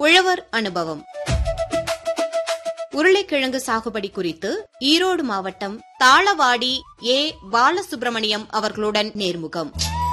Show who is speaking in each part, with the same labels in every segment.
Speaker 1: உழவர் அனுபவம் உருளைக்கிழங்கு சாகுபடி குறித்து ஈரோடு மாவட்டம் தாளவாடி ஏ பாலசுப்ரமணியம் அவர்களுடன் நேர்முகம்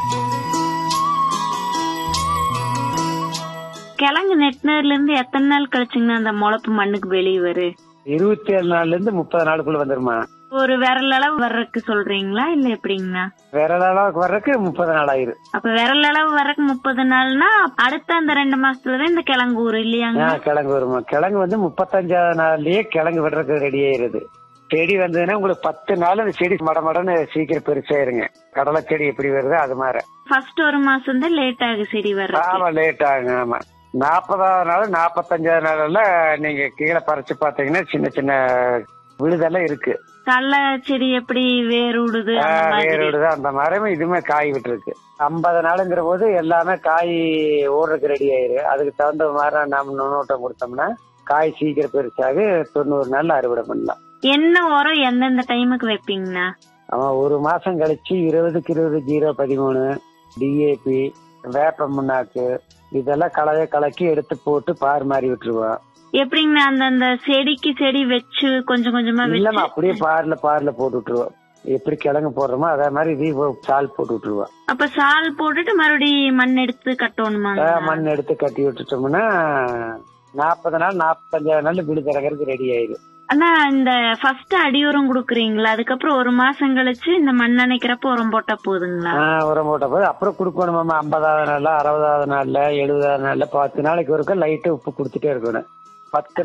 Speaker 2: கிழங்கு நெட்டினதுல இருந்து எத்தனை நாள் கழிச்சுங்கண்ணா அந்த முளப்பு மண்ணுக்கு வெளியே வரும்
Speaker 3: இருபத்தி ஏழு நாள்ல இருந்து முப்பது நாளுக்குள்ள வந்துருமா
Speaker 2: ஒரு விரல் அளவு வர்றதுக்கு சொல்றீங்களா இல்ல எப்படிங்கண்ணா
Speaker 3: விரல் அளவுக்கு வர்றதுக்கு முப்பது நாள் ஆயிரு
Speaker 2: அப்ப விரல் அளவு வர்றதுக்கு முப்பது நாள்னா அடுத்த அந்த ரெண்டு மாசத்துலதான் இந்த கிழங்கு ஊர் இல்லையாங்க
Speaker 3: ஆ, கிழங்கு வருமா கிழங்கு வந்து முப்பத்தஞ்சாவது நாள்லயே கிழங்கு விடுறதுக்கு ரெடி ஆயிருது செடி வந்ததுன்னா உங்களுக்கு பத்து நாள் அந்த செடி மடமடன்னு சீக்கிரம் பெருசாயிருங்க கடலை செடி எப்படி வருதோ அது மாதிரி
Speaker 2: ஃபர்ஸ்ட் ஒரு மாசம் தான் லேட் ஆகு செடி வர்றது
Speaker 3: ஆமா லேட் ஆகுங்க ஆமா நாற்பதாவது நாள் நாற்பத்தஞ்சாவது நாள்ல நீங்க கீழே பறிச்சு பாத்தீங்கன்னா சின்ன சின்ன விழுதெல்லாம் இருக்கு
Speaker 2: கடலை செடி எப்படி வேர் விடுது அந்த மாதிரி
Speaker 3: வேரோடு அந்த மரமே இதுமே காய் விட்டுருக்கு ஐம்பது நாளுங்கிற போது எல்லாமே காய் ஓடுறதுக்கு ரெடி ஆயிரு அதுக்கு தகுந்த மாதிரி நம்ம நுண்ணோட்டம் கொடுத்தோம்னா காய் சீக்கிரம் பெருசாக தொண்ணூறு நாள்ல அறுவடை பண்ணலாம்
Speaker 2: என்ன உரம் எந்தெந்த டைமுக்கு வைப்பீங்கண்ணா
Speaker 3: அவன் ஒரு மாசம் கழிச்சு இருபதுக்கு இருபது ஜீரோ பதிமூணு டிஏபி வேப்ப முன்னாக்கு இதெல்லாம் கலவை கலக்கி எடுத்து போட்டு பார் மாறி விட்டுருவோம்
Speaker 2: எப்படிங்கண்ணா அந்த அந்த செடிக்கு செடி வச்சு கொஞ்சம் கொஞ்சமா
Speaker 3: இல்லம்மா
Speaker 2: வச்சு
Speaker 3: அப்படியே பார்ல பார்ல போட்டு விட்டுருவோம் எப்படி கிழங்கு போடுறோமோ அதே மாதிரி இதையும் சால் போட்டு விட்டுருவோம்
Speaker 2: அப்ப சால் போட்டுட்டு மறுபடியும் மண் எடுத்து கட்டணுமாங்க
Speaker 3: ஆஹ் மண் எடுத்து கட்டி விட்டுட்டோம்னா நாற்பது நாள் நாற்பத்தஞ்சாவது நாள் விழு திறக்கிறதுக்கு ரெடி ஆயிடும்
Speaker 2: அண்ணா இந்த ஃபர்ஸ்ட் அடி உரம் குடுக்குறீங்களா அதுக்கப்புறம் ஒரு மாசம் கழிச்சு இந்த மண் அணைக்கிறப்ப உரம் போட்டா போதுங்களா
Speaker 3: ஆஹ் உரம் போட்ட போது அப்புறம் கொடுக்கணுமாமா ஐம்பதாவது நாள்ல அறுபதாவது நாள்ல எழுபதாவது நாள்ல பத்து நாளைக்கு ஒருக்க லைட்டு உப்பு கொடுத்துட்டே இருக்கணும் பத்து